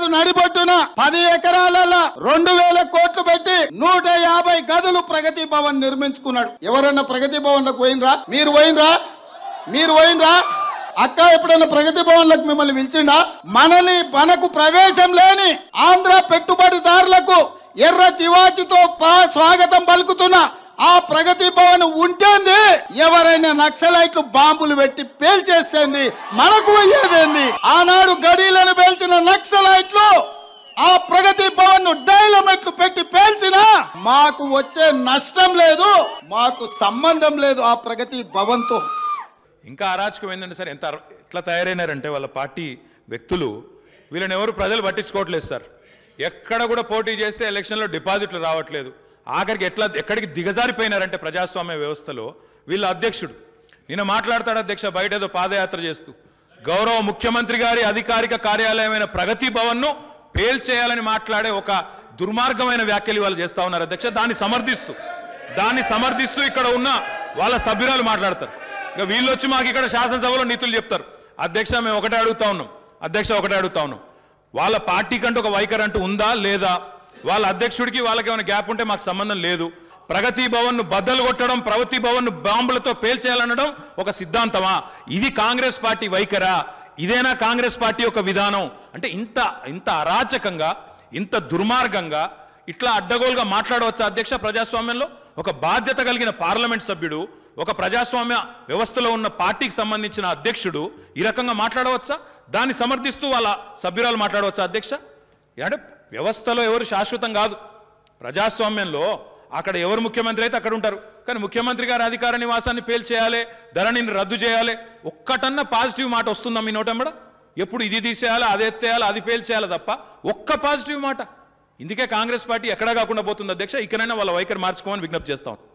హైదరాబాద్ నడిబొట్టున పది ఎకరాలలో రెండు వేల కోట్లు పెట్టి నూట యాభై గదులు ప్రగతి భవన్ నిర్మించుకున్నాడు ఎవరన్నా ప్రగతి భవన్ లకు పోయినరా మీరు పోయినరా మీరు పోయినరా అక్క ఎప్పుడైనా ప్రగతి భవన్ లకు మిమ్మల్ని పిలిచిండా మనని మనకు ప్రవేశం లేని ఆంధ్ర పెట్టుబడిదారులకు ఎర్ర తివాచితో పా- స్వాగతం పలుకుతున్న ఆ ప్రగతి భవన్ ఉంటేంది ఎవరైనా నక్సలైట్లు బాంబులు పెట్టి పేల్చేస్తేంది మనకు అయ్యేదేంది ఆనాడు గడీలను పేల్చిన నక్సలైట్లు ఆ ప్రగతి భవన్ ను డైలమెట్లు పెట్టి పేల్చినా మాకు వచ్చే నష్టం లేదు మాకు సంబంధం లేదు ఆ ప్రగతి భవన్ తో ఇంకా అరాచకం ఏంటంటే సార్ ఎంత అర- ఎట్లా తయారైనారంటే వాళ్ళ పార్టీ వ్యక్తులు వీళ్ళని ఎవరు ప్రజలు పట్టించుకోవట్లేదు సార్ ఎక్కడ కూడా పోటీ చేస్తే ఎలక్షన్లో డిపాజిట్లు రావట్లేదు ఆఖరికి ఎట్లా ఎక్కడికి దిగజారిపోయినారంటే ప్రజాస్వామ్య వ్యవస్థలో వీళ్ళ అధ్యక్షుడు నిన్న మాట్లాడతాడు అధ్యక్ష బయట ఏదో పాదయాత్ర చేస్తూ గౌరవ ముఖ్యమంత్రి గారి అధికారిక కార్యాలయమైన ప్రగతి భవన్ను పేల్చేయాలని మాట్లాడే ఒక దుర్మార్గమైన వ్యాఖ్యలు వాళ్ళు చేస్తా ఉన్నారు అధ్యక్ష దాన్ని సమర్థిస్తూ దాన్ని సమర్థిస్తూ ఇక్కడ ఉన్న వాళ్ళ సభ్యురాలు మాట్లాడతారు ఇక వీళ్ళు వచ్చి మాకు ఇక్కడ శాసనసభలో నీతులు చెప్తారు అధ్యక్ష మేము ఒకటే అడుగుతా ఉన్నాం అధ్యక్ష ఒకటే అడుగుతా ఉన్నాం వాళ్ళ పార్టీ కంటూ ఒక వైఖరి అంటూ ఉందా లేదా వాళ్ళ అధ్యక్షుడికి వాళ్ళకి ఏమైనా గ్యాప్ ఉంటే మాకు సంబంధం లేదు ప్రగతి భవన్ ను బద్దలు కొట్టడం ప్రగతి భవన్ ను బాంబులతో పేల్చేయాలనడం ఒక సిద్ధాంతమా ఇది కాంగ్రెస్ పార్టీ వైఖరా ఇదేనా కాంగ్రెస్ పార్టీ యొక్క విధానం అంటే ఇంత ఇంత అరాచకంగా ఇంత దుర్మార్గంగా ఇట్లా అడ్డగోలుగా మాట్లాడవచ్చా అధ్యక్ష ప్రజాస్వామ్యంలో ఒక బాధ్యత కలిగిన పార్లమెంట్ సభ్యుడు ఒక ప్రజాస్వామ్య వ్యవస్థలో ఉన్న పార్టీకి సంబంధించిన అధ్యక్షుడు ఈ రకంగా మాట్లాడవచ్చా దాన్ని సమర్థిస్తూ వాళ్ళ సభ్యురాలు మాట్లాడవచ్చా అధ్యక్ష అంటే వ్యవస్థలో ఎవరు శాశ్వతం కాదు ప్రజాస్వామ్యంలో అక్కడ ఎవరు ముఖ్యమంత్రి అయితే అక్కడ ఉంటారు కానీ ముఖ్యమంత్రి గారి అధికార నివాసాన్ని పేల్చేయాలి ధరణిని రద్దు చేయాలి ఒక్కటన్నా పాజిటివ్ మాట వస్తుందా మీ నోటమ్మడ ఎప్పుడు ఇది తీసేయాలి అది ఎత్తేయాలి అది పేల్చేయాలి తప్ప ఒక్క పాజిటివ్ మాట ఇందుకే కాంగ్రెస్ పార్టీ ఎక్కడా కాకుండా పోతుంది అధ్యక్ష ఇకనైనా వాళ్ళ వైఖరి మార్చుకోమని విజ్ఞప్తి చేస్తాం